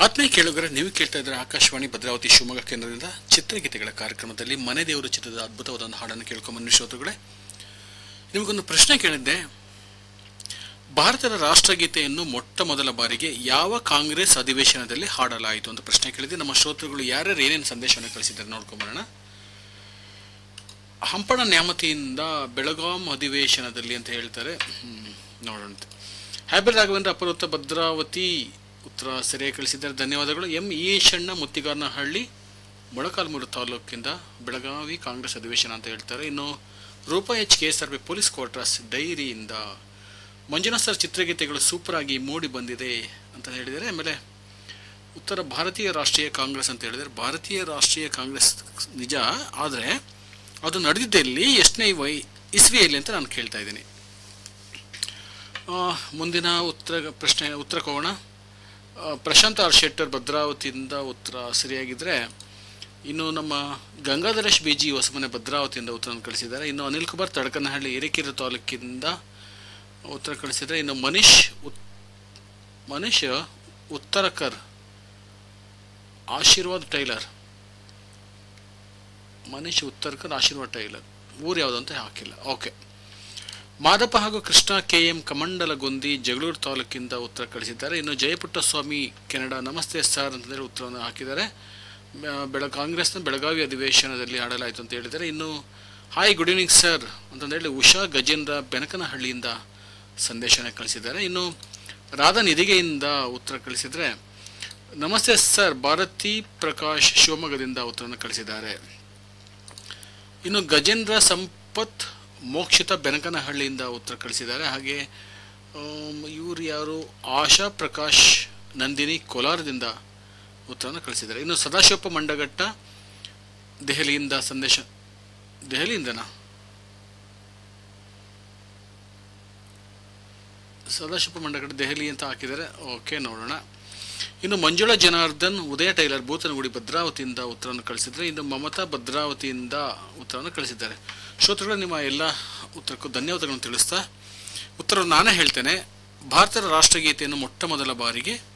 ಆತ್ಮೀಯ ಕೇಳುಗರೆ ನೀವು ಕೇಳ್ತಾ ಇದ್ರೆ ಆಕಾಶವಾಣಿ ಭದ್ರಾವತಿ ಶಿವಮೊಗ್ಗ ಕೇಂದ್ರದಿಂದ ಚಿತ್ರಗೀತೆಗಳ ಕಾರ್ಯಕ್ರಮದಲ್ಲಿ ಮನೆ ದೇವರು ಚಿತ್ರದ ಅದ್ಭುತವಾದ ಒಂದು ಹಾಡನ್ನು ಕೇಳ್ಕೊಂಬನ್ನಿ ಶ್ರೋತೃಗಳೇ ನಿಮಗೊಂದು ಪ್ರಶ್ನೆ ಕೇಳಿದ್ದೆ ಭಾರತದ ರಾಷ್ಟ್ರಗೀತೆಯನ್ನು ಮೊಟ್ಟ ಮೊದಲ ಬಾರಿಗೆ ಯಾವ ಕಾಂಗ್ರೆಸ್ ಅಧಿವೇಶನದಲ್ಲಿ ಹಾಡಲಾಯಿತು ಅಂತ ಪ್ರಶ್ನೆ ಕೇಳಿದ್ದೆ ನಮ್ಮ ಶ್ರೋತೃಗಳು ಯಾರ್ಯಾರು ಏನೇನು ಸಂದೇಶವನ್ನು ಕಳಿಸಿದ್ದಾರೆ ನೋಡ್ಕೊಂಬರೋಣ ಹಂಪಣ ನ್ಯಾಮತಿಯಿಂದ ಬೆಳಗಾಂ ಅಧಿವೇಶನದಲ್ಲಿ ಅಂತ ಹೇಳ್ತಾರೆ ಹ್ಮ್, ನೋಡೋಣ ಹ್ಯಾಬಿಲ್ ರಾಘವೇಂದ್ರ ಅಪರೂತ ಭದ್ರಾವತಿ ಉತ್ತರ ಸರಿಯಾಗಿ ಕಳಿಸಿದ್ದಾರೆ ಧನ್ಯವಾದಗಳು ಎಂ ಈಶಣ್ಣ ಮುತ್ತಿಗಾರನಹಳ್ಳಿ ಮೊಳಕಾಲ್ಮೂರು ತಾಲೂಕಿಂದ ಬೆಳಗಾವಿ ಕಾಂಗ್ರೆಸ್ ಅಧಿವೇಶನ ಅಂತ ಹೇಳ್ತಾರೆ ಇನ್ನು Roopa H K S R B police quarters ಡೈರಿಯಿಂದ ಮಂಜುನಾಥ್ ಸರ್ ಚಿತ್ರಗೀತೆಗಳು ಸೂಪರ್ ಆಗಿ ಮೂಡಿ ಬಂದಿದೆ ಅಂತ ಹೇಳಿದರೆ ಆಮೇಲೆ ಉತ್ತರ ಭಾರತೀಯ ರಾಷ್ಟ್ರೀಯ ಕಾಂಗ್ರೆಸ್ ಅಂತ ಹೇಳಿದರೆ ಭಾರತೀಯ ರಾಷ್ಟ್ರೀಯ ಕಾಂಗ್ರೆಸ್ ನಿಜ ಆದರೆ ಅದು ನಡೆದಿದ್ದಲ್ಲಿ ಎಷ್ಟನೇ ವೈ ಇಸ್ವಿಯಲ್ಲಿ ಅಂತ ನಾನು ಕೇಳ್ತಾ ಇದ್ದೀನಿ ಆ, ಮುಂದಿನ ಉತ್ತರ ಪ್ರಶ್ನೆ ಉತ್ತರ ಕೋಣ ಆ, ಪ್ರಶಾಂತ್ ಆರ್ ಶೆಟ್ಟರ್ ಭದ್ರಾವತಿಯಿಂದ ಉತ್ತರ ಸರಿಯಾಗಿದ್ದರೆ ಇನ್ನು ನಮ್ಮ ಗಂಗಾಧರೇಶ್ ಬಿ ಜಿ ಹೊಸಮನೆ ಭದ್ರಾವತಿಯಿಂದ ಉತ್ತರ ಕಳಿಸಿದ್ದಾರೆ ಇನ್ನು ಅನಿಲ್ ಕುಮಾರ್ ತಡಕನಹಳ್ಳಿ ಹಿರೇಕೆರೆ ತಾಲೂಕಿಂದ ಉತ್ತರ ಕಳಿಸಿದರೆ ಇನ್ನು ಮನೀಶ್ ಉತ್ ಮನೀಶ್ ಉತ್ತರಕರ್ ಆಶೀರ್ವಾದ್ ಟೈಲರ್ ಮನೀಶ್ ಉತ್ತರಕರ್ ಆಶೀರ್ವಾದ್ ಟೈಲರ್ ಊರು ಯಾವುದು ಅಂತ ಹಾಕಿಲ್ಲ ಓಕೆ ಮಾದಪ್ಪ ಹಾಗೂ ಕೃಷ್ಣ ಕೆ ಎಂ ಕಮಂಡಲಗೊಂದಿ ಜಗಳೂರು ತಾಲೂಕಿಂದ ಉತ್ತರ ಕಳಿಸಿದ್ದಾರೆ ಇನ್ನು ಜಯಪುಟ್ಟ ಸ್ವಾಮಿ ಕೆನಡಾ ನಮಸ್ತೆ ಸರ್ ಅಂತಂದೇಳಿ ಉತ್ತರವನ್ನು ಹಾಕಿದ್ದಾರೆ ಬೆ- ಬೆಳ ಕಾಂಗ್ರೆಸ್ನ ಬೆಳಗಾವಿ ಅಧಿವೇಶನದಲ್ಲಿ ಆಡಲಾಯಿತು ಅಂತ ಹೇಳಿದ್ದಾರೆ ಇನ್ನು ಹಾಯ್ ಗುಡ್ ಈವ್ನಿಂಗ್ ಸರ್ ಅಂತಂದೇಳಿ ಉಷಾ ಗಜೇಂದ್ರ ಬೆನಕನಹಳ್ಳಿಯಿಂದ ಸಂದೇಶನ ಕಳಿಸಿದ್ದಾರೆ ಇನ್ನು ರಾಧಾ ನಿಧಿಗೆಯಿಂದ ಉತ್ತರ ಕಳಿಸಿದರೆ ನಮಸ್ತೆ ಸರ್ ಭಾರತಿ ಪ್ರಕಾಶ್ ಶಿವಮೊಗ್ಗದಿಂದ ಉತ್ತರವನ್ನು ಕಳಿಸಿದ್ದಾರೆ ಇನ್ನು ಗಜೇಂದ್ರ ಸಂಪತ್ ಮೋಕ್ಷಿತ ಬೆನಕನಹಳ್ಳಿಯಿಂದ ಉತ್ತರ ಕಳಿಸಿದ್ದಾರೆ ಹಾಗೆ ಇವರು ಯಾರು ಆಶಾ ಪ್ರಕಾಶ್ ನಂದಿನಿ ಕೋಲಾರದಿಂದ ಉತ್ತರವನ್ನು ಕಳಿಸಿದ್ದಾರೆ ಇನ್ನು ಸದಾಶಿವಪ್ಪ ಮಂಡಗಟ್ಟ ದೆಹಲಿಯಿಂದ ಸಂದೇಶ ದೆಹಲಿಯಿಂದನಾ ಸದಾಶಿವಪ್ಪ ಮಂಡಗಟ್ಟ ದೆಹಲಿ ಅಂತ ಹಾಕಿದ್ದಾರೆ ಓಕೆ ನೋಡೋಣ ಇನ್ನು ಮಂಜುಳಾ ಜನಾರ್ದನ್ ಉದಯ ಟೈಲರ್ ಬೂತನಗುಡಿ ಭದ್ರಾವತಿಯಿಂದ ಉತ್ತರವನ್ನು ಕಳಿಸಿದರೆ ಇನ್ನು ಮಮತಾ ಭದ್ರಾವತಿಯಿಂದ ಉತ್ತರವನ್ನು ಕಳಿಸಿದ್ದಾರೆ ಶ್ರೋತೃಗಳು ನಿಮ್ಮ ಎಲ್ಲ ಉತ್ತರಕ್ಕೂ ಧನ್ಯವಾದಗಳನ್ನು ತಿಳಿಸ್ತಾ ಉತ್ತರ ನಾನೇ ಹೇಳ್ತೇನೆ ಭಾರತದ ರಾಷ್ಟ್ರಗೀತೆಯನ್ನು ಮೊಟ್ಟ ಮೊದಲ ಬಾರಿಗೆ